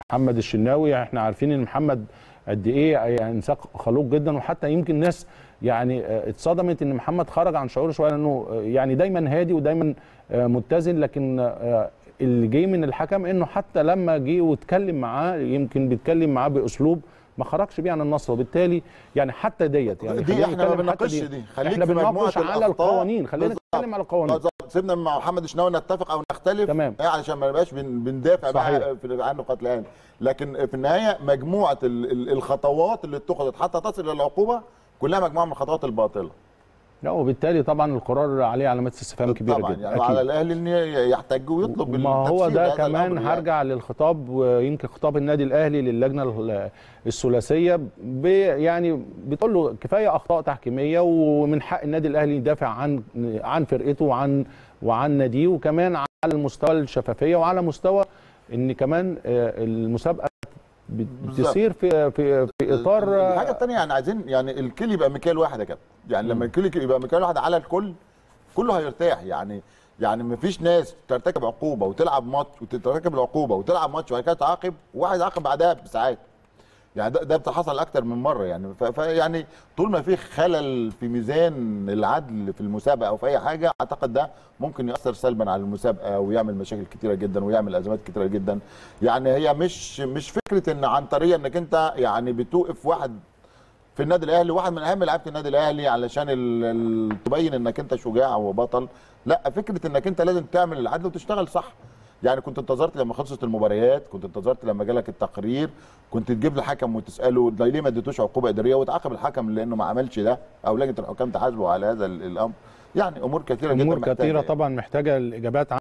محمد الشناوي احنا عارفين ان محمد قد ايه يعني انسان خلوق جدا وحتى يمكن ناس يعني آه، اتصدمت ان محمد خرج عن شعوره شويه لانه آه، يعني دايما هادي ودايما آه، متزن لكن آه، اللي جه من الحكم انه حتى لما جه واتكلم معاه يمكن بيتكلم معاه باسلوب ما خرجش بيه عن النص وبالتالي يعني حتى ديت يعني دي خلينا احنا ما نتكلم حتى بنناقش دي خليك احنا في مجموعة بنناقش على الأخطاء. القوانين خلينا بالظبط. نتكلم على القوانين بالظبط. سيبنا مع محمد الشناوي نتفق او نختلف تمام. إيه علشان ما نبقاش بن- بندافع صحيح. بقى في عن نقاط الان لكن في النهايه مجموعه ال- ال- الخطوات اللي اتخذت حتى تصل للعقوبه كلها مجموعه من الخطوات الباطله لا وبالتالي طبعا القرار عليه علامات استفهام كبيره طبعا جدا يعني على الاهلي ان يحتج ويطلب ما هو التفسير ده لهذا كمان الأمر يعني. هرجع للخطاب ويمكن خطاب النادي الاهلي للجنه ال- الثلاثيه ب- يعني بتقول له كفايه اخطاء تحكيميه ومن حق النادي الاهلي يدافع عن عن فرقته وعن وعن ناديه وكمان على المستوى الشفافيه وعلى مستوى ان كمان آه، المسابقه بت- بالظبط. بتصير في في في اطار الحاجه الثانيه يعني عايزين يعني الكل يبقى مكيال واحد يا كابتن يعني لما الكل يبقى مكيال واحد على الكل كله هيرتاح يعني يعني ما فيش ناس ترتكب عقوبه وتلعب ماتش وترتكب العقوبه وتلعب ماتش وبعد كده تعاقب وواحد يعاقب بعدها بساعات يعني ده ده بتحصل اكتر من مره يعني ف- فيعني طول ما في خلل في ميزان العدل في المسابقه او في اي حاجه اعتقد ده ممكن ياثر سلبا على المسابقه ويعمل مشاكل كتيره جدا ويعمل ازمات كتيره جدا يعني هي مش مش فكره ان عنتريه انك انت يعني بتوقف واحد في النادي الاهلي واحد من اهم لعيبه النادي الاهلي علشان ال- ال- تبين انك انت شجاع وبطل لا فكره انك انت لازم تعمل العدل وتشتغل صح يعني كنت انتظرت لما خلصت المباريات كنت انتظرت لما جالك التقرير كنت تجيب الحكم وتساله ده ليه ما اديتوش عقوبه اداريه وتعاقب الحكم لانه ما عملش ده او لجنه الحكام تحاسبه على هذا ال- الامر يعني امور كثيره جدا امور محتاجة كثيره يعني. طبعا محتاجه الاجابات